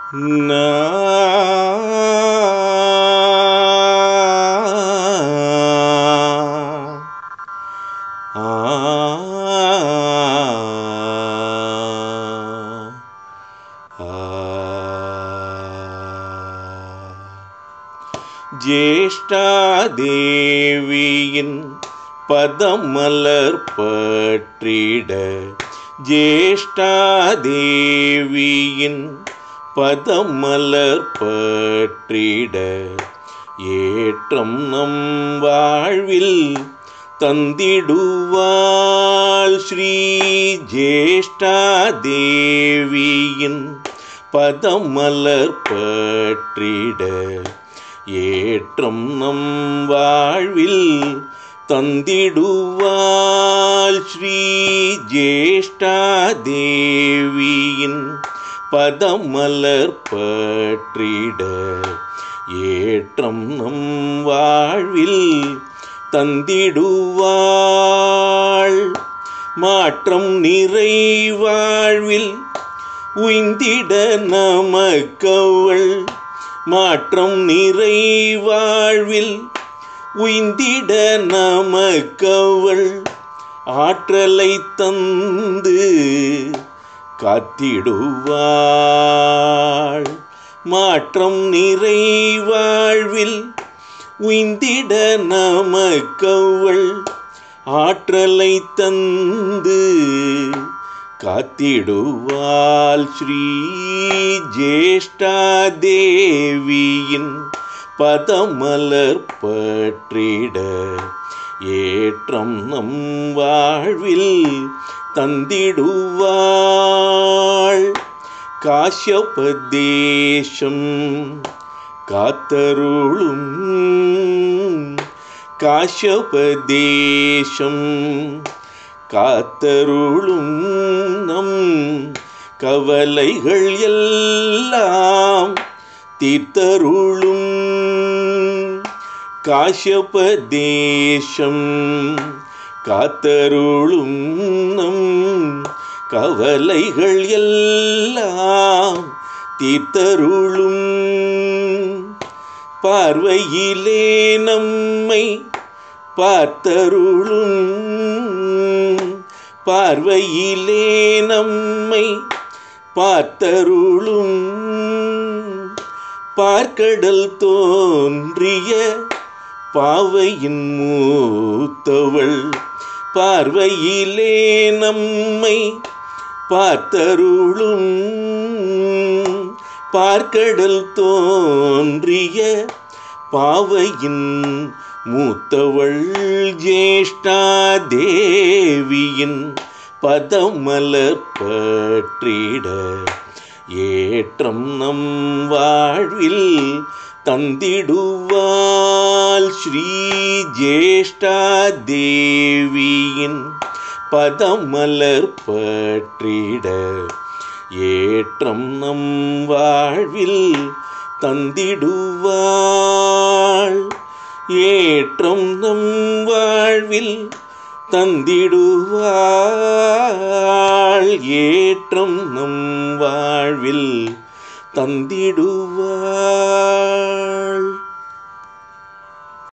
ஜேஷ்டாதேவியின் பதமலர் பற்றிட ஜேஷ்டாதேவியின் பதமலர் பற்றிட ஏற்றம் நம் வாழ்வில் தந்திடுவாள் ஸ்ரீ ஜேஷ்டாதேவியின் பதமலர் பற்றிட ஏற்றம் நம் வாழ்வில் தந்திடுவாள் ஸ்ரீ ஜேஷ்டாதேவியின் பதமலர் பற்றிட ஏற்றம் நம் வாழ்வில் தந்திடுவாள் மாற்றம் நிறை வாழ்வில் உய்ந்திட நமக்கவள் மாற்றம் நிறை வாழ்வில் உய்ந்திட நமக்கவள் ஆற்றலை தந்து காத்திடுவாள் மாற்றம் நிறை வாழ்வில் உய்ந்திட நமக்கவள் ஆற்றலை தந்து காத்திடுவாள் ஸ்ரீ ஜேஷ்டாதேவியின் பதமலர் பற்றிட ஏற்றம் நம் வாழ்வில் தந்திடுவாள் காஷ்யபதேசம் காத்தருளும் காஷ்யபதேசம் காத்தருளும் நம் கவலைகள் எல்லாம் தீர்த்தருளும் காஷ்யபதேசம் காத்தருளும் நம் கவலைகள் எல்லாம் தீர்த்தருளும் பார்வையிலே நம்மை பார்த்தருளும் பார்வையிலே நம்மை பார்த்தருளும் பார்க்கடல் தோன்றிய பாவையின் மூத்தவள் பார்வையிலே நம்மை பார்த்தருளும் பார்க்கடல் தோன்றிய பாவையின் மூத்தவள் ஜேஷ்டாதேவியின் பதமலர் பற்றிட ஏற்றம் நம் வாழ்வில் தந்திடுவாள் ஸ்ரீ ஜேஷ்டாதேவியின் பதமலர் பற்றிட ஏற்றம் நம் வாழ்வில் தந்திடுவாள் ஏற்றம் நம் வாழ்வில் தந்திடுவாள் ஏற்றம் நம் வாழ்வில் தந்திடுவாள்